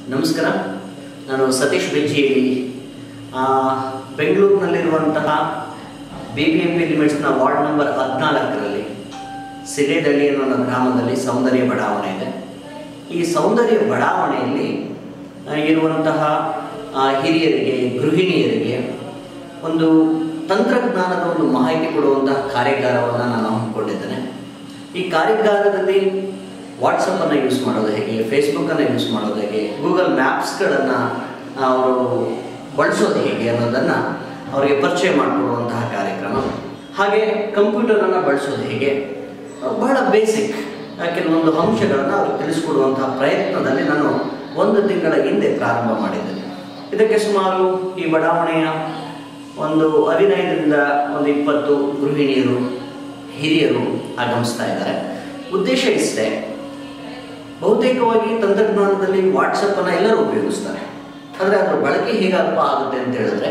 ನಮಸ್ಕಾರ ನಾನು ಸತೀಶ್ ಬೆಜ್ಜಿಯಲ್ಲಿ ಆ, ಬೆಂಗಳೂರಿನಲ್ಲಿರುವಂತಹ ಬಿ ಬಿ ಎಂ ಪಿ ಲಿಮಿಟ್ಸ್ನ ವಾರ್ಡ್ ನಂಬರ್ ಹದಿನಾಲ್ಕರಲ್ಲಿ ಸಿರೇದಳ್ಳಿ ಅನ್ನೋ ಗ್ರಾಮದಲ್ಲಿ ಸೌಂದರ್ಯ ಬಡಾವಣೆ ಇದೆ ಈ ಸೌಂದರ್ಯ ಬಡಾವಣೆಯಲ್ಲಿ ಆ, ಇರುವಂತಹ ಆ, ಹಿರಿಯರಿಗೆ ಗೃಹಿಣಿಯರಿಗೆ ಒಂದು ತಂತ್ರಜ್ಞಾನದ ಒಂದು ಮಾಹಿತಿ ಕೊಡುವಂತಹ ಕಾರ್ಯಾಗಾರವನ್ನು ನಾನು ಹಮ್ಮಿಕೊಂಡಿದ್ದೇನೆ ಈ ಕಾರ್ಯಾಗಾರದಲ್ಲಿ ವಾಟ್ಸಪ್ಪನ್ನು ಯೂಸ್ ಮಾಡೋದು ಹೇಗೆ ಫೇಸ್ಬುಕ್ಕನ್ನು ಯೂಸ್ ಮಾಡೋದು ಹೇಗೆ ಗೂಗಲ್ ಮ್ಯಾಪ್ಸ್ಗಳನ್ನು ಅವರು ಬಳಸೋದು ಹೇಗೆ ಅನ್ನೋದನ್ನು ಅವರಿಗೆ ಪರಿಚಯ ಮಾಡಿಕೊಡುವಂತಹ ಕಾರ್ಯಕ್ರಮ ಹಾಗೆ ಕಂಪ್ಯೂಟರನ್ನು ಬಳಸೋದು ಹೇಗೆ ಬಹಳ ಬೇಸಿಕ್ ಕೆಲವೊಂದು ಅಂಶಗಳನ್ನು ಅವ್ರಿಗೆ ತಿಳಿಸ್ಕೊಡುವಂತಹ ಪ್ರಯತ್ನದಲ್ಲಿ ನಾನು ಒಂದು ತಿಂಗಳ ಹಿಂದೆ ಪ್ರಾರಂಭ ಮಾಡಿದ್ದೇನೆ ಇದಕ್ಕೆ ಸುಮಾರು ಈ ಬಡಾವಣೆಯ ಒಂದು ಹದಿನೈದರಿಂದ ಒಂದು ಇಪ್ಪತ್ತು ಗೃಹಿಣಿಯರು ಹಿರಿಯರು ಆಗಮಿಸ್ತಾ ಇದ್ದಾರೆ ಉದ್ದೇಶ ಇಷ್ಟೇ ಬಹುತೇಕವಾಗಿ ತಂತ್ರಜ್ಞಾನದಲ್ಲಿ ವಾಟ್ಸಪ್ಪನ್ನು ಎಲ್ಲರೂ ಉಪಯೋಗಿಸ್ತಾರೆ ಆದರೆ ಅದರ ಬಳಕೆ ಹೇಗೆ ಅಲ್ಪ ಆಗುತ್ತೆ ಅಂತ ಹೇಳಿದ್ರೆ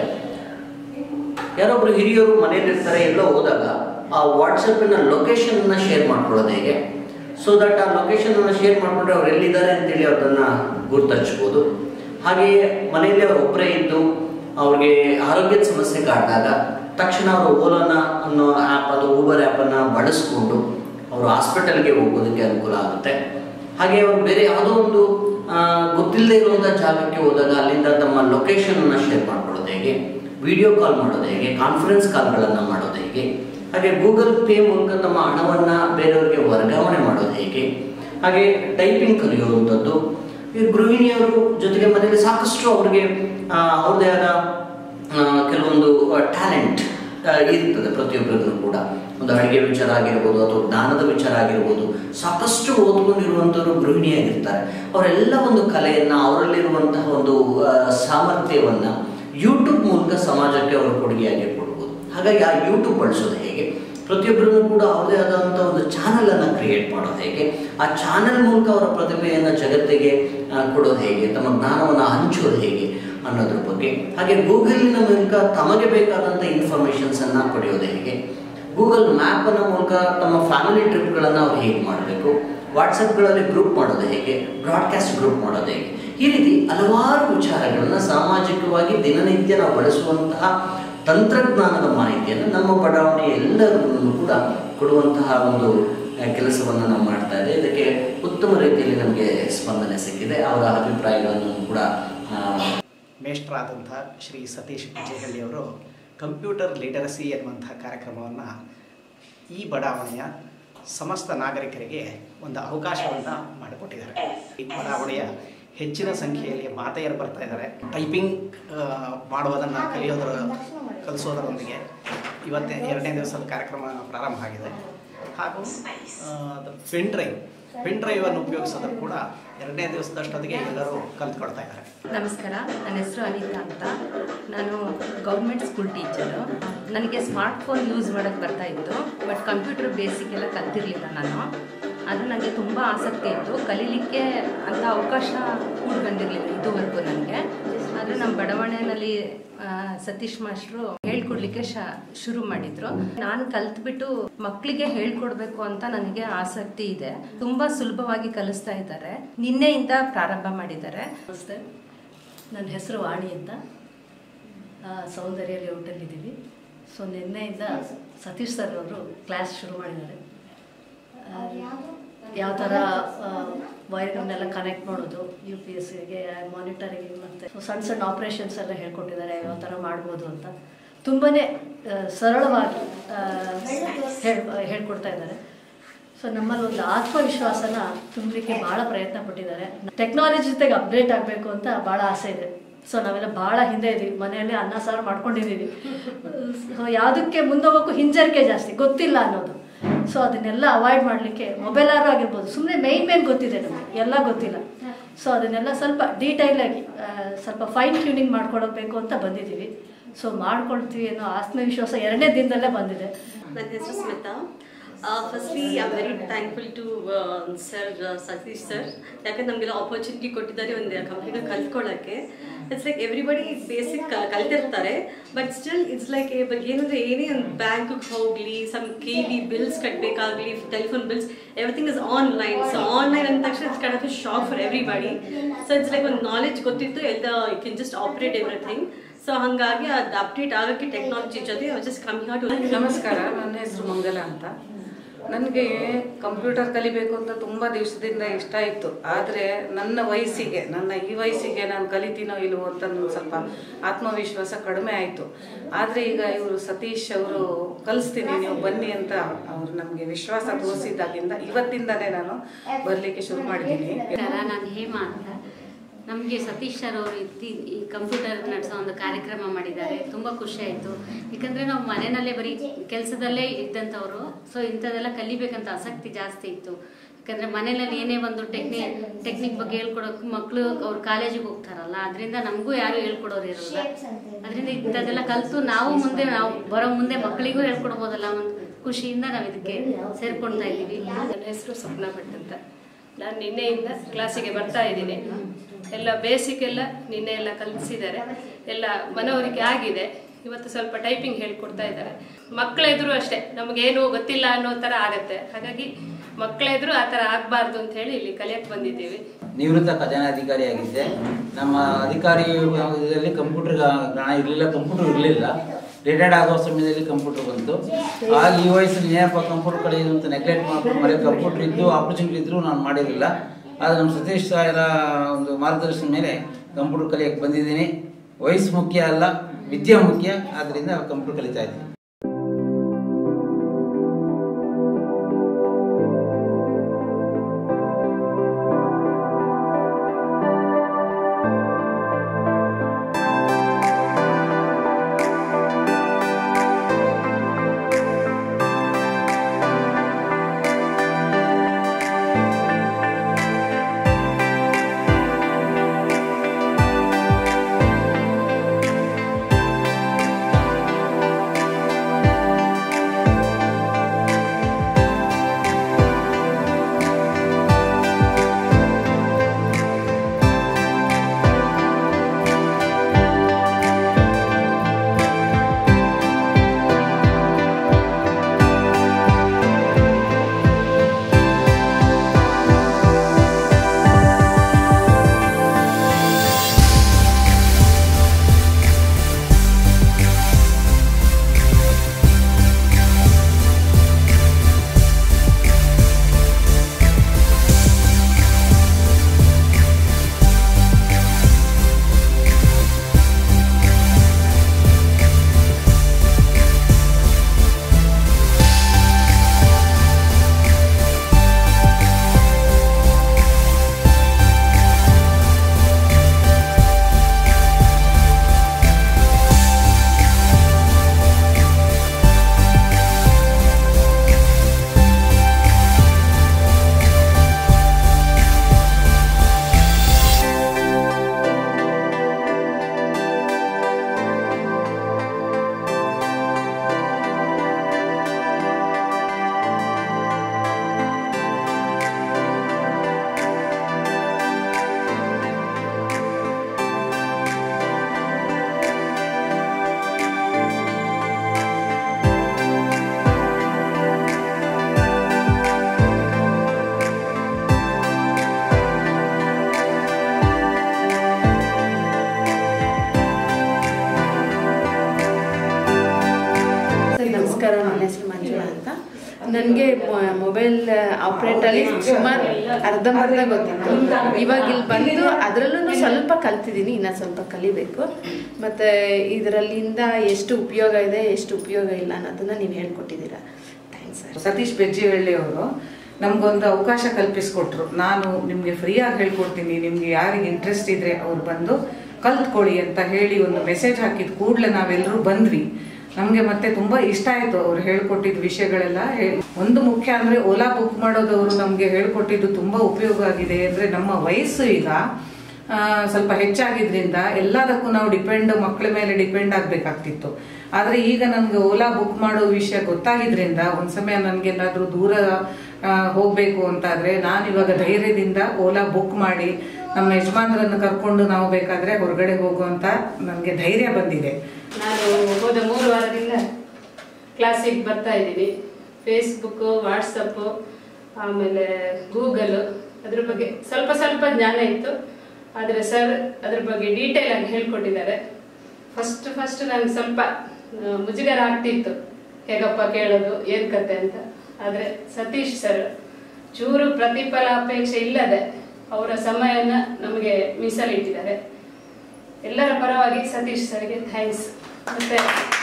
ಯಾರೊಬ್ರು ಹಿರಿಯರು ಮನೆಯಲ್ಲಿರ್ತಾರೆ ಎಲ್ಲೋ ಹೋದಾಗ ಆ ವಾಟ್ಸಪ್ಪಿನ ಲೊಕೇಶನ್ನ ಶೇರ್ ಮಾಡ್ಕೊಳ್ಳೋದು ಹೇಗೆ ಸೊ ದಟ್ ಆ ಲೊಕೇಶನನ್ನು ಶೇರ್ ಮಾಡಿಕೊಂಡ್ರೆ ಅವ್ರು ಎಲ್ಲಿದ್ದಾರೆ ಅಂತೇಳಿ ಅವ್ರನ್ನ ಗುರ್ತಚ್ಬೋದು ಹಾಗೆಯೇ ಮನೆಯಲ್ಲಿ ಅವ್ರು ಒಬ್ಬರೇ ಇದ್ದು ಅವ್ರಿಗೆ ಆರೋಗ್ಯದ ಸಮಸ್ಯೆ ಕಾಡಿದಾಗ ತಕ್ಷಣ ಅವರು ಓಲಾನ ಅನ್ನೋ ಆ್ಯಪ್ ಅದು ಊಬರ್ ಆ್ಯಪನ್ನು ಬಳಸ್ಕೊಂಡು ಅವರು ಹಾಸ್ಪಿಟಲ್ಗೆ ಹೋಗೋದಕ್ಕೆ ಅನುಕೂಲ ಆಗುತ್ತೆ ಹಾಗೆ ಅವರು ಬೇರೆ ಯಾವುದೋ ಒಂದು ಆ, ಗೊತ್ತಿಲ್ಲದೆ ಇರುವಂಥ ಜಾಗಕ್ಕೆ ಹೋದಾಗ ಅಲ್ಲಿಂದ ತಮ್ಮ ಲೊಕೇಶನನ್ನು ಶೇರ್ ಮಾಡ್ಕೊಳ್ಳೋದು ಹೇಗೆ ವಿಡಿಯೋ ಕಾಲ್ ಮಾಡೋದು ಹೇಗೆ ಕಾನ್ಫರೆನ್ಸ್ ಕಾಲ್ಗಳನ್ನು ಮಾಡೋದು ಹೇಗೆ ಹಾಗೆ ಗೂಗಲ್ ಪೇ ಮೂಲಕ ತಮ್ಮ ಹಣವನ್ನು ಬೇರೆಯವರಿಗೆ ವರ್ಗಾವಣೆ ಮಾಡೋದು ಹೇಗೆ ಹಾಗೆ ಟೈಪಿಂಗ್ ಕಲಿಯುವಂಥದ್ದು ಈ ಗೃಹಿಣಿಯರು ಜೊತೆಗೆ ಮನೆಯಲ್ಲಿ ಸಾಕಷ್ಟು ಅವ್ರಿಗೆ ಆ, ಅವ್ರದ್ದೇ ಆದ ಆ, ಕೆಲವೊಂದು ಟ್ಯಾಲೆಂಟ್ ಇರ್ತದೆ ಪ್ರತಿಯೊಬ್ಬರಿಗೂ ಕೂಡ ಒಂದು ಅಡುಗೆ ವಿಚಾರ ಆಗಿರ್ಬೋದು ಅಥವಾ ಜ್ಞಾನದ ವಿಚಾರ ಆಗಿರ್ಬೋದು ಸಾಕಷ್ಟು ಓದ್ಕೊಂಡಿರುವಂಥವ್ರು ಗೃಹಿಣಿಯಾಗಿರ್ತಾರೆ ಅವರೆಲ್ಲ ಒಂದು ಕಲೆಯನ್ನು ಅವರಲ್ಲಿರುವಂತಹ ಒಂದು ಆ, ಸಾಮರ್ಥ್ಯವನ್ನು ಯೂಟ್ಯೂಬ್ ಮೂಲಕ ಸಮಾಜಕ್ಕೆ ಅವರು ಕೊಡುಗೆಯಾಗಿ ಕೊಡ್ಬೋದು ಹಾಗಾಗಿ ಆ ಯೂಟ್ಯೂಬ್ ಬಳಸೋದು ಹೇಗೆ ಪ್ರತಿಯೊಬ್ಬರೂ ಕೂಡ ಅವ್ರದೇ ಆದಂಥ ಒಂದು ಚಾನಲನ್ನು ಕ್ರಿಯೇಟ್ ಮಾಡೋದು ಹೇಗೆ ಆ ಚಾನಲ್ ಮೂಲಕ ಅವರ ಪ್ರತಿಭೆಯನ್ನು ಜಗತ್ತಿಗೆ ಆ, ಕೊಡೋದು ಹೇಗೆ ತಮ್ಮ ಜ್ಞಾನವನ್ನು ಹಂಚೋದು ಹೇಗೆ ಅನ್ನೋದ್ರ ಬಗ್ಗೆ ಹಾಗೆ ಗೂಗಲಿನ ಮೂಲಕ ತಮಗೆ ಬೇಕಾದಂಥ ಇನ್ಫಾರ್ಮೇಷನ್ಸನ್ನು ಪಡೆಯೋದು ಹೇಗೆ ಗೂಗಲ್ ಮ್ಯಾಪನ್ನು ಮೂಲಕ ತಮ್ಮ ಫ್ಯಾಮಿಲಿ ಟ್ರಿಪ್ಗಳನ್ನು ಅವ್ರು ಹೇಗೆ ಮಾಡಬೇಕು ವಾಟ್ಸಪ್ಗಳಲ್ಲಿ ಗ್ರೂಪ್ ಮಾಡೋದು ಹೇಗೆ ಬ್ರಾಡ್ಕಾಸ್ಟ್ ಗ್ರೂಪ್ ಮಾಡೋದು ಹೇಗೆ ಈ ರೀತಿ ಹಲವಾರು ವಿಚಾರಗಳನ್ನು ಸಾಮಾಜಿಕವಾಗಿ ದಿನನಿತ್ಯ ನಾವು ಬಳಸುವಂತಹ ತಂತ್ರಜ್ಞಾನದ ಮಾಹಿತಿಯನ್ನು ನಮ್ಮ ಬಡಾವಣೆಯ ಎಲ್ಲರಿಗೂ ಕೂಡ ಕೊಡುವಂತಹ ಒಂದು ಕೆಲಸವನ್ನು ನಾವು ಮಾಡ್ತಾ ಇದ್ದೇವೆ ಇದಕ್ಕೆ ಉತ್ತಮ ರೀತಿಯಲ್ಲಿ ನಮಗೆ ಸ್ಪಂದನೆ ಸಿಕ್ಕಿದೆ ಅವರ ಅಭಿಪ್ರಾಯಗಳನ್ನು ಕೂಡ ಆ, ಮೇಷ್ಟ್ರಾದಂಥ ಶ್ರೀ ಸತೀಶ್ ವಿಜಯಹಳ್ಳಿಯವರು ಕಂಪ್ಯೂಟರ್ ಲಿಟರಸಿ ಎನ್ನುವಂಥ ಕಾರ್ಯಕ್ರಮವನ್ನು ಈ ಬಡಾವಣೆಯ ಸಮಸ್ತ ನಾಗರಿಕರಿಗೆ ಒಂದು ಅವಕಾಶವನ್ನು ಮಾಡಿಕೊಟ್ಟಿದ್ದಾರೆ ಈ ಬಡಾವಣೆಯ ಹೆಚ್ಚಿನ ಸಂಖ್ಯೆಯಲ್ಲಿ ಮಾತೆಯರು ಬರ್ತಾ ಇದ್ದಾರೆ ಟೈಪಿಂಗ್ ಆ, ಮಾಡುವುದನ್ನು ಕಲಿಯೋದರ ಕಲಿಸೋದರೊಂದಿಗೆ ಇವತ್ತೇ ಎರಡನೇ ದಿವಸದ ಕಾರ್ಯಕ್ರಮ ಪ್ರಾರಂಭ ಆಗಿದೆ ಹಾಗೂ ಪೆನ್ ಡ್ರೈವ್ ಪೆನ್ ಡ್ರೈವನ್ನು ಉಪಯೋಗಿಸೋದು ಕೂಡ ಎರಡನೇ ದಿವಸದಷ್ಟೊತ್ತಿಗೆ ಎಲ್ಲರೂ ಕಲ್ತ್ಕೊಳ್ತಾ ಇದ್ದಾರೆ ನಮಸ್ಕಾರ ನನ್ನ ಹೆಸರು ಅನಿತಾ ಅಂತ ನಾನು ಗೌರ್ಮೆಂಟ್ ಸ್ಕೂಲ್ ಟೀಚರು ನನಗೆ ಸ್ಮಾರ್ಟ್ ಫೋನ್ ಯೂಸ್ ಮಾಡೋಕ್ಕೆ ಬರ್ತಾ ಇತ್ತು ಬಟ್ ಕಂಪ್ಯೂಟರ್ ಬೇಸಿಕ್ ಎಲ್ಲ ಕಲ್ತಿರ್ಲಿಲ್ಲ ನಾನು ಅದು ನನಗೆ ತುಂಬ ಆಸಕ್ತಿ ಇತ್ತು ಕಲೀಲಿಕ್ಕೆ ಅಂತ ಅವಕಾಶ ಕೂಡ ಬಂದಿರಲಿಲ್ಲ ಇದುವರೆಗೂ ನನಗೆ ಆದರೆ ನಮ್ಮ ಬಡಾವಣೆಯಲ್ಲಿ ಆ, ಸತೀಶ್ ಮಾಸ್ಟ್ರು ಹೇಳ್ಕೊಡ್ಲಿಕ್ಕೆ ಶ ಶುರು ಮಾಡಿದ್ರು ನಾನು ಕಲ್ತ್ಬಿಟ್ಟು ಮಕ್ಕಳಿಗೆ ಹೇಳ್ಕೊಡ್ಬೇಕು ಅಂತ ನನಗೆ ಆಸಕ್ತಿ ಇದೆ ತುಂಬಾ ಸುಲಭವಾಗಿ ಕಲಿಸ್ತಾ ಇದ್ದಾರೆ ನಿನ್ನೆಯಿಂದ ಪ್ರಾರಂಭ ಮಾಡಿದ್ದಾರೆ ನಮಸ್ತೆ ನನ್ನ ಹೆಸರು ವಾಣಿ ಅಂತ ಆ, ಸೌಂದರ್ಯ ಲೇಔಟಲ್ಲಿದ್ದೀವಿ ಸೊ ನಿನ್ನೆಯಿಂದ ಸತೀಶ್ ಸರ್ ಅವರು ಕ್ಲಾಸ್ ಶುರು ಮಾಡಿದ್ದಾರೆ ಆ, ಯಾವ ಥರ ವೈರ್ಗಳನ್ನೆಲ್ಲ ಕನೆಕ್ಟ್ ಮಾಡೋದು ಯು ಪಿ ಎಸ್ ಸಿಗೆ ಮಾನಿಟರಿಂಗ್ ಮತ್ತು ಸೊ ಸಣ್ಣ ಸಣ್ಣ ಆಪ್ರೇಷನ್ಸ್ ಎಲ್ಲ ಹೇಳ್ಕೊಟ್ಟಿದ್ದಾರೆ ಯಾವ ಥರ ಮಾಡ್ಬೋದು ಅಂತ ತುಂಬಾ ಸರಳವಾಗಿ ಆ, ಹೇಳ್ ಹೇಳ್ಕೊಡ್ತಾ ಇದ್ದಾರೆ ಸೊ ನಮ್ಮಲ್ಲಿ ಒಂದು ಆತ್ಮವಿಶ್ವಾಸನ ತುಂಬಲಿಕ್ಕೆ ಭಾಳ ಪ್ರಯತ್ನ ಪಟ್ಟಿದ್ದಾರೆ ಟೆಕ್ನಾಲಜಿ ಜೊತೆಗೆ ಅಪ್ಡೇಟ್ ಆಗಬೇಕು ಅಂತ ಭಾಳ ಆಸೆ ಇದೆ ಸೊ ನಾವೆಲ್ಲ ಭಾಳ ಹಿಂದೆ ಇದ್ದೀವಿ ಮನೆಯಲ್ಲಿ ಅನ್ನ ಸಾರು ಮಾಡ್ಕೊಂಡಿದ್ದೀವಿ ಸೊ ಯಾವುದಕ್ಕೆ ಮುಂದೋಗೋಕ್ಕೂ ಹಿಂಜರಿಕೆ ಜಾಸ್ತಿ ಗೊತ್ತಿಲ್ಲ ಅನ್ನೋದು ಸೊ ಅದನ್ನೆಲ್ಲ ಅವಾಯ್ಡ್ ಮಾಡಲಿಕ್ಕೆ ಮೊಬೈಲಾರು ಆಗಿರ್ಬೋದು ಸುಮ್ಮನೆ ಮೇಯ್ನ್ ಮೇನ್ ಗೊತ್ತಿದೆ ನಮಗೆ ಎಲ್ಲ ಗೊತ್ತಿಲ್ಲ ಸೊ ಅದನ್ನೆಲ್ಲ ಸ್ವಲ್ಪ ಡೀಟೈಲಾಗಿ ಸ್ವಲ್ಪ ಫೈನ್ ಟ್ಯೂನಿಂಗ್ ಮಾಡ್ಕೊಡಬೇಕು ಅಂತ ಬಂದಿದ್ದೀವಿ ಸೊ ಮಾಡ್ಕೊಳ್ತೀವಿ ಅನ್ನೋ ಆತ್ಮವಿಶ್ವಾಸ ಎರಡನೇ ದಿನದಲ್ಲೇ ಬಂದಿದೆ ನನ್ನ ಹೆಸರು Smita firstly I am very thankful to sir Satish sir ಯಾಕಂದ್ರೆ ನಮಗೆಲ್ಲ ಆಪರ್ಚುನಿಟಿ ಕೊಟ್ಟಿದ್ದಾರೆ ಒಂದು ಕಂಪ್ನಿನ ಕಲ್ತ್ಕೊಳ್ಳೋಕ್ಕೆ ಇಟ್ಸ್ ಲೈಕ್ ಎವ್ರಿಬಡಿ ಬೇಸಿಕ್ ಕಲ್ತಿರ್ತಾರೆ ಬಟ್ ಸ್ಟಿಲ್ ಇಟ್ಸ್ ಲೈಕ್ ಇವಾಗ ಏನಂದ್ರೆ ಏನೇ ಒಂದು ಬ್ಯಾಂಕಿಗೆ ಹೋಗಲಿ ಸಮ್ ಕೆ ವಿ ಬಿಲ್ಸ್ ಕಟ್ಟಬೇಕಾಗಲಿ telephone bills everything is online so online ಅಂದ ತಕ್ಷಣ it's kind of shock for everybody so it's like ಒಂದು ನಾಲೆಜ್ ಗೊತ್ತಿತ್ತು ಎಲ್ಲ you can just operate everything so ಹಾಗಾಗಿ ಅದು ಅಪ್ಡೇಟ್ ಆಗೋಕ್ಕೆ ಟೆಕ್ನಾಲಜಿ ಜೊತೆ ಜಸ್ಟ್ ಕಮ್ಮಿ ಟು ನಮಸ್ಕಾರ ನನ್ನ ಹೆಸರು ಮಂಗಲ ಅಂತ ನನಗೆ ಕಂಪ್ಯೂಟರ್ ಕಲಿಬೇಕು ಅಂತ ತುಂಬ ದಿವಸದಿಂದ ಇಷ್ಟ ಇತ್ತು ಆದರೆ ನನ್ನ ವಯಸ್ಸಿಗೆ ನನ್ನ ಈ ವಯಸ್ಸಿಗೆ ನಾನು ಕಲಿತೀನೋ ಇಲ್ವೋ ಅಂತ ನನಗೆ ಸ್ವಲ್ಪ ಆತ್ಮವಿಶ್ವಾಸ ಕಡಿಮೆ ಆಯಿತು ಆದರೆ ಈಗ ಇವರು ಸತೀಶ್ ಅವರು ಕಲಿಸ್ತೀನಿ ನೀವು ಬನ್ನಿ ಅಂತ ಅವರು ನಮಗೆ ವಿಶ್ವಾಸ ತೋರಿಸಿದಾಗಿಂದ ಇವತ್ತಿಂದನೇ ನಾನು ಬರಲಿಕ್ಕೆ ಶುರು ಮಾಡಿದ್ದೀನಿ ನಮಸ್ಕಾರ ನಾನು ಹೇಮಾ ಅಂತ ನಮಗೆ ಸತೀಶ್ ಸರ್ ಅವರು ಇತ್ತಿ ಈ ಕಂಪ್ಯೂಟರ್ ನಡೆಸೋ ಒಂದು ಕಾರ್ಯಕ್ರಮ ಮಾಡಿದ್ದಾರೆ ತುಂಬ ಖುಷಿ ಆಯಿತು ಯಾಕಂದರೆ ನಾವು ಮನೆಯಲ್ಲೇ ಬರೀ ಕೆಲಸದಲ್ಲೇ ಇದ್ದಂಥವ್ರು ಸೊ ಇಂಥದ್ದೆಲ್ಲ ಕಲಿಬೇಕಂತ ಆಸಕ್ತಿ ಜಾಸ್ತಿ ಇತ್ತು ಯಾಕಂದರೆ ಮನೇಲಿ ಏನೇ ಒಂದು ಟೆಕ್ನಿ ಟೆಕ್ನಿಕ್ ಬಗ್ಗೆ ಹೇಳ್ಕೊಡೋಕೆ ಮಕ್ಕಳು ಅವ್ರು ಕಾಲೇಜಿಗೆ ಹೋಗ್ತಾರಲ್ಲ ಅದರಿಂದ ನಮಗೂ ಯಾರು ಹೇಳ್ಕೊಡೋರು ಇರೋಲ್ಲ ಅದರಿಂದ ಇಂಥದ್ದೆಲ್ಲ ಕಲಿತು ನಾವು ಮುಂದೆ ನಾವು ಬರೋ ಮುಂದೆ ಮಕ್ಕಳಿಗೂ ಹೇಳ್ಕೊಡ್ಬೋದಲ್ಲ ಒಂದು ಖುಷಿಯಿಂದ ನಾವು ಇದಕ್ಕೆ ಸೇರ್ಕೊಳ್ತಾ ಇದ್ದೀವಿ ನನ್ನ ಹೆಸರು ಸ್ವಪ್ನ ಭಟ್ ಅಂತ ನಾನು ನಿನ್ನೆಯಿಂದ ಕ್ಲಾಸಿಗೆ ಬರ್ತಾ ಇದ್ದೀನಿ ಎಲ್ಲ ಬೇಸಿಕ್ ಎಲ್ಲ ನಿನ್ನೆ ಎಲ್ಲ ಕಲಿಸಿದ್ದಾರೆ ಎಲ್ಲ ಮನವರಿಕೆ ಆಗಿದೆ ಇವತ್ತು ಸ್ವಲ್ಪ ಟೈಪಿಂಗ್ ಹೇಳ್ಕೊಡ್ತಾ ಇದ್ದಾರೆ ಮಕ್ಕಳ ಎದುರು ಅಷ್ಟೇ ನಮಗೇನು ಗೊತ್ತಿಲ್ಲ ಅನ್ನೋ ಥರ ಆಗತ್ತೆ ಹಾಗಾಗಿ ಮಕ್ಕಳ ಎದುರು ಆ ಥರ ಆಗಬಾರ್ದು ಅಂತ ಹೇಳಿ ಇಲ್ಲಿ ಕಲಿಯಕ್ಕೆ ಬಂದಿದ್ದೀವಿ ನಿವೃತ್ತ ಖಜಾನಾಧಿಕಾರಿಯಾಗಿದ್ದೆ ನಮ್ಮ ಅಧಿಕಾರಿ ಇದರಲ್ಲಿ ಕಂಪ್ಯೂಟರ್ ಜ್ಞಾನ ಇರಲಿಲ್ಲ ಕಂಪ್ಯೂಟರ್ ಇರಲಿಲ್ಲ ರಿಟೈರ್ಡ್ ಆಗೋ ಸಮಯದಲ್ಲಿ ಕಂಪ್ಯೂಟರ್ ಬಂತು ಆಗ ಈ ವಯಸ್ಸಲ್ಲಿ ಏನಪ್ಪ ಕಂಪ್ಯೂಟರ್ ಕಲಿಯೋದು ಅಂತ ನೆಗ್ಲೆಕ್ಟ್ ಮಾಡ್ಕೊಂಡು ಮರೆ ಕಂಪ್ಯೂಟರ್ ಇದ್ದು ಆಪರ್ಚುನಿಟಿ ಇದ್ದರೂ ನಾನು ಮಾಡಿರಲಿಲ್ಲ ಆದರೆ ನಮ್ಮ ಸತೀಶ್ ಸಾಯರ ಒಂದು ಮಾರ್ಗದರ್ಶನ ಮೇಲೆ ಕಂಪ್ಯೂಟರ್ ಕಲಿಯಕ್ಕೆ ಬಂದಿದ್ದೀನಿ ವಯಸ್ಸು ಮುಖ್ಯ ಅಲ್ಲ ವಿದ್ಯೆ ಮುಖ್ಯ ಆದ್ದರಿಂದ ಕಂಪ್ಯೂಟರ್ ಕಲಿತಾ ಇದ್ದೀನಿ ಸರ್ ನಮಸ್ಕಾರ ನನ್ನ ಹೆಸರು ಮಂಜುಳಾ ಅಂತ ನನಗೆ ಮೊಬೈಲ್ ಆಪ್ರೇಟಲ್ಲಿ ಸುಮಾರು ಅರ್ಧಂಬರ್ಧ ಗೊತ್ತಿತ್ತು ಇವಾಗ ಇಲ್ಲಿ ಬಂದು ಅದರಲ್ಲೂ ಸ್ವಲ್ಪ ಕಲ್ತಿದ್ದೀನಿ ಇನ್ನು ಸ್ವಲ್ಪ ಕಲಿಬೇಕು ಮತ್ತು ಇದರಲ್ಲಿಂದ ಎಷ್ಟು ಉಪಯೋಗ ಇದೆ ಎಷ್ಟು ಉಪಯೋಗ ಇಲ್ಲ ಅನ್ನೋದನ್ನ ನೀವು ಹೇಳ್ಕೊಟ್ಟಿದ್ದೀರಾ ಥ್ಯಾಂಕ್ಸ್ ಸರ್ ಸತೀಶ್ ಬೆಜ್ಜಿಹಳ್ಳಿ ಅವರು ನಮಗೊಂದು ಅವಕಾಶ ಕಲ್ಪಿಸ್ಕೊಟ್ರು ನಾನು ನಿಮಗೆ ಫ್ರೀಯಾಗಿ ಹೇಳ್ಕೊಡ್ತೀನಿ ನಿಮ್ಗೆ ಯಾರಿಗೆ ಇಂಟ್ರೆಸ್ಟ್ ಇದ್ರೆ ಅವ್ರು ಬಂದು ಕಲ್ತ್ಕೊಳ್ಳಿ ಅಂತ ಹೇಳಿ ಒಂದು ಮೆಸೇಜ್ ಹಾಕಿದ ಕೂಡಲೇ ನಾವೆಲ್ಲರೂ ಬಂದ್ವಿ ನಮಗೆ ಮತ್ತೆ ತುಂಬಾ ಇಷ್ಟ ಆಯ್ತು ಅವ್ರು ಹೇಳ್ಕೊಟ್ಟಿದ್ದ ವಿಷಯಗಳೆಲ್ಲ ಹೇ- ಒಂದು ಮುಖ್ಯ ಅಂದ್ರೆ ಓಲಾ ಬುಕ್ ಮಾಡೋದವರು ನಮಗೆ ಹೇಳ್ಕೊಟ್ಟಿದ್ದು ತುಂಬಾ ಉಪಯೋಗ ಆಗಿದೆ ಅಂದ್ರೆ ನಮ್ಮ ವಯಸ್ಸು ಈಗ ಆ, ಸ್ವಲ್ಪ ಹೆಚ್ಚಾಗಿದ್ರಿಂದ ಎಲ್ಲದಕ್ಕೂ ನಾವು ಡಿಪೆಂಡ್ ಮಕ್ಕಳ ಮೇಲೆ ಡಿಪೆಂಡ್ ಆಗ್ಬೇಕಾಗ್ತಿತ್ತು ಆದ್ರೆ ಈಗ ನನ್ಗೆ ಓಲಾ ಬುಕ್ ಮಾಡೋ ವಿಷಯ ಗೊತ್ತಾಗಿದ್ರಿಂದ ಒಂದ್ ಸಮಯ ನನ್ಗೆಲ್ಲಾದ್ರೂ ದೂರ ಆ, ಹೋಗ್ಬೇಕು ಅಂತಾದ್ರೆ ನಾನು ಇವಾಗ ಧೈರ್ಯದಿಂದ ಓಲಾ ಬುಕ್ ಮಾಡಿ ನಮ್ಮ ಯಜಮಾನರನ್ನು ಕರ್ಕೊಂಡು ನಾವು ಬೇಕಾದ್ರೆ ಹೊರಗಡೆ ಹೋಗುವಂತ ನನ್ಗೆ ಧೈರ್ಯ ಬಂದಿದೆ ನಾನು ಹೋದ ಮೂರು ವಾರದಿಂದ ಕ್ಲಾಸಿಗೆ ಬರ್ತಾ ಇದ್ದೀನಿ ಫೇಸ್ಬುಕ್ಕು ವಾಟ್ಸಪ್ಪು ಆಮೇಲೆ ಗೂಗಲ್ ಅದ್ರ ಬಗ್ಗೆ ಸ್ವಲ್ಪ ಸ್ವಲ್ಪ ಜ್ಞಾನ ಇತ್ತು ಆದರೆ ಸರ್ ಅದ್ರ ಬಗ್ಗೆ ಡೀಟೇಲ್ ಆಗಿ ಹೇಳ್ಕೊಟ್ಟಿದ್ದಾರೆ ಫಸ್ಟ್ ಫಸ್ಟ್ ನನಗೆ ಸ್ವಲ್ಪ ಆ, ಮುಜುಗರ ಆಗ್ತಿತ್ತು ಹೇಗಪ್ಪ ಕೇಳೋದು ಏನು ಕತೆ ಅಂತ ಆದರೆ ಸತೀಶ್ ಸರ್ ಚೂರು ಪ್ರತಿಫಲ ಅಪೇಕ್ಷೆ ಇಲ್ಲದೆ ಅವರ ಸಮಯನ ನಮಗೆ ಮೀಸಲಿಟ್ಟಿದ್ದಾರೆ ಎಲ್ಲರ ಪರವಾಗಿ ಸತೀಶ್ ಸರ್ಗೆ ಥ್ಯಾಂಕ್ಸ್ ಮತ್ತೆ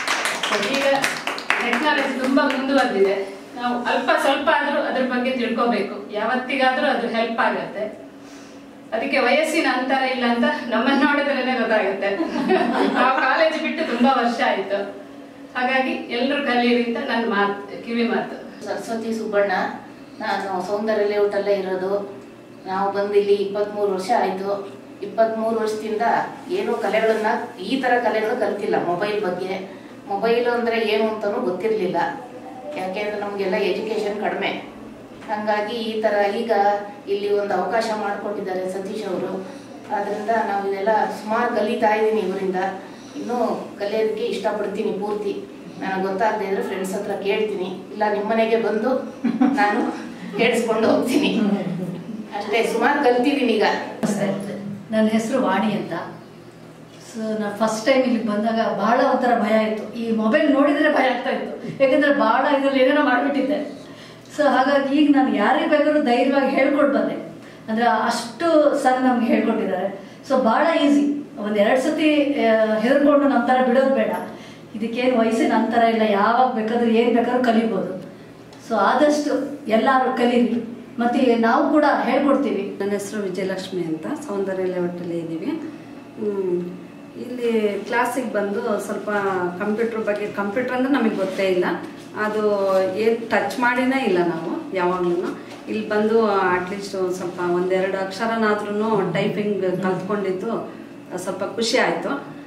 ಈಗ ಟೆಕ್ನಾಲಜಿ ತುಂಬಾ ಮುಂದುವರೆದಿದೆ ನಾವು ಅಲ್ಪ ಸ್ವಲ್ಪ ಆದ್ರೂ ಅದ್ರ ಬಗ್ಗೆ ತಿಳ್ಕೋಬೇಕು ಯಾವತ್ತಿಗಾದ್ರೂ ಅದು ಹೆಲ್ಪ್ ಆಗತ್ತೆ ಅದಕ್ಕೆ ವಯಸ್ಸಿನ ಅಂತರ ಇಲ್ಲ ಅಂತ ನಮ್ಮನ್ನ ನೋಡಿದ್ರೇನೆ ಗೊತ್ತಾಗುತ್ತೆ ನಾವು ಕಾಲೇಜ್ ಬಿಟ್ಟು ತುಂಬಾ ವರ್ಷ ಆಯ್ತು ಹಾಗಾಗಿ ಎಲ್ಲರೂ ಕಲಿಯಿರಿ ಅಂತ ನನ್ನ ಮಾತು ಕಿವಿ ಮಾತು ಸರಸ್ವತಿ ಸುಬ್ಬಣ್ಣ ನಾನು ಸೌಂದರ್ಯ ಲೇಔಟಲ್ಲೇ ಇರೋದು ನಾವು ಬಂದು ಇಲ್ಲಿ ಇಪ್ಪತ್ತ್ಮೂರು ವರ್ಷ ಆಯಿತು ಇಪ್ಪತ್ತ್ಮೂರು ವರ್ಷದಿಂದ ಏನೂ ಕಲೆಗಳನ್ನ ಈ ಥರ ಕಲೆಗಳು ಕಲ್ತಿಲ್ಲ ಮೊಬೈಲ್ ಬಗ್ಗೆ ಮೊಬೈಲು ಅಂದರೆ ಏನು ಅಂತಲೂ ಗೊತ್ತಿರಲಿಲ್ಲ ಯಾಕೆಂದ್ರೆ ನಮಗೆಲ್ಲ ಎಜುಕೇಷನ್ ಕಡಿಮೆ ಹಾಗಾಗಿ ಈ ಥರ ಈಗ ಇಲ್ಲಿ ಒಂದು ಅವಕಾಶ ಮಾಡಿಕೊಟ್ಟಿದ್ದಾರೆ ಸತೀಶ್ ಅವರು ಆದ್ದರಿಂದ ನಾವು ಇದೆಲ್ಲ ಸುಮಾರು ಕಲಿತಾ ಇದ್ದೀನಿ ಇವರಿಂದ ಇನ್ನೂ ಕಲಿಯೋದಕ್ಕೆ ಇಷ್ಟಪಡ್ತೀನಿ ಪೂರ್ತಿ ನನಗೆ ಗೊತ್ತಾಗದೇ ಇದ್ರೆ ಫ್ರೆಂಡ್ಸ್ ಹತ್ರ ಕೇಳ್ತೀನಿ ಇಲ್ಲ ನಿಮ್ಮನೆಗೆ ಬಂದು ನಾನು ಹೇಳಿಸ್ಕೊಂಡು ಹೋಗ್ತೀನಿ ಅಷ್ಟೇ ಸುಮಾರು ಕಲ್ತಿದ್ದೀನಿ ಈಗ ನನ್ನ ಹೆಸರು ವಾಣಿ ಅಂತ ಸೊ ನಾನು ಫಸ್ಟ್ ಟೈಮ್ ಇಲ್ಲಿ ಬಂದಾಗ ಬಹಳ ಒಂಥರ ಭಯ ಇತ್ತು ಈ ಮೊಬೈಲ್ ನೋಡಿದರೆ ಭಯ ಆಗ್ತಾ ಇತ್ತು ಯಾಕಂದರೆ ಭಾಳ ಇದರಲ್ಲಿ ಏನೇನೋ ಮಾಡಿಬಿಟ್ಟಿದ್ದೆ ಸೊ ಹಾಗಾಗಿ ಈಗ ನಾನು ಯಾರಿಗೆ ಬೇಕಾದ್ರೂ ಧೈರ್ಯವಾಗಿ ಹೇಳ್ಕೊಟ್ಟು ಬಂದೆ ಅಂದರೆ ಅಷ್ಟು ಸರ್ ನಮ್ಗೆ ಹೇಳ್ಕೊಟ್ಟಿದ್ದಾರೆ ಸೊ ಭಾಳ ಈಸಿ ಒಂದು ಎರಡು ಸತಿ ಹೆದರ್ಕೊಂಡು ನಮ್ಮ ಥರ ಬಿಡೋದು ಬೇಡ ಇದಕ್ಕೇನು ವಯಸ್ಸಿನ ಅಂತರ ಇಲ್ಲ ಯಾವಾಗ ಬೇಕಾದ್ರೂ ಏನು ಬೇಕಾದ್ರೂ ಕಲಿಬೋದು ಸೊ ಆದಷ್ಟು ಎಲ್ಲರೂ ಕಲೀರಿ ಮತ್ತು ನಾವು ಕೂಡ ಹೇಳ್ಕೊಡ್ತೀವಿ ನನ್ನ ಹೆಸರು ವಿಜಯಲಕ್ಷ್ಮಿ ಅಂತ ಸೌಂದರ್ಯ ಲೇಔಟಲ್ಲಿ ಇದ್ದೀವಿ ಹ್ಮ್. ಇಲ್ಲಿ ಕ್ಲಾಸಿಗೆ ಬಂದು ಸ್ವಲ್ಪ ಕಂಪ್ಯೂಟ್ರ್ ಬಗ್ಗೆ ಕಂಪ್ಯೂಟ್ರ್ ಅಂದ್ರೆ ನಮಗೆ ಗೊತ್ತೇ ಇಲ್ಲ ಅದು ಏನು ಟಚ್ ಮಾಡಿನೇ ಇಲ್ಲ ನಾವು ಯಾವಾಗ್ಲೂ ಇಲ್ಲಿ ಬಂದು ಅಟ್ಲೀಸ್ಟ್ ಸ್ವಲ್ಪ ಒಂದೆರಡು ಅಕ್ಷರನಾದ್ರೂ ಟೈಪಿಂಗ್ ಕಲ್ತ್ಕೊಂಡಿದ್ದು ಸ್ವಲ್ಪ ಖುಷಿ ಆಯಿತು